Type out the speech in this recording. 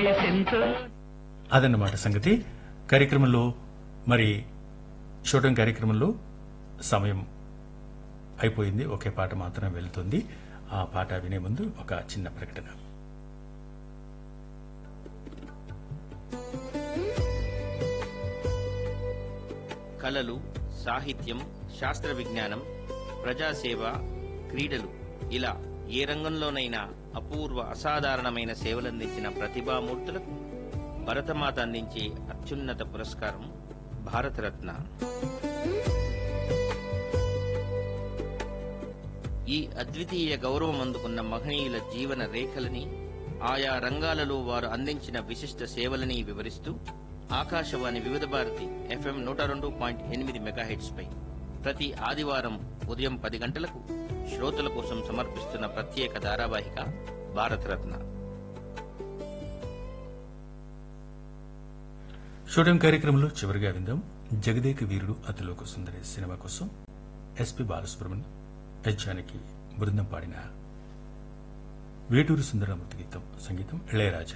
చేసెంతో అదన్నమాట సంగతి కార్యక్రమంలో మరి షూటింగ్ కార్యక్రమంలో సమయం అయిపోయింది ఒకే పాట మాత్రమే వెళ్తుంది ఆ పాట వినే ముందు ఒక చిన్న ప్రకటన కళలు సాహిత్యం శాస్త్ర విజ్ఞానం ప్రజాసేవ క్రీడలు ఇలా ఏ రంగంలోనైనా అపూర్వ అసాధారణమైన సేవలందించిన ప్రతిభామూర్తులకు భరతమాత అందించే అత్యున్నత పురస్కారం భారతరత్న ఈ అద్వితీయ గౌరవం అందుకున్న మహనీయుల జీవన రేఖలని ఆయా రంగాలలో వారు అందించిన విశిష్ట సేవలని వివరిస్తూ ఆకాశవాణి వివిధ భారతి ఎఫ్ఎం నూట రెండు పాయింట్ ఎనిమిది మెగాహెట్స్ పై ప్రతి ఆదివారం ఉదయం పది గంటలకు శ్రోతల కోసం సమర్పిస్తున్న ప్రత్యేక ధారావాహిక భారతరత్న షూటింగ్ కార్యక్రమంలో చివరిగా విందాం జగదేక వీరుడు అతిలోక సుందరి సినిమా కోసం ఎస్పి బాలసుబ్రహ్మణ్యం ఎస్ జానకి బృందం పాడిన వేటూరు సుందరమూర్తి గీతం సంగీతం ఇళయరాజా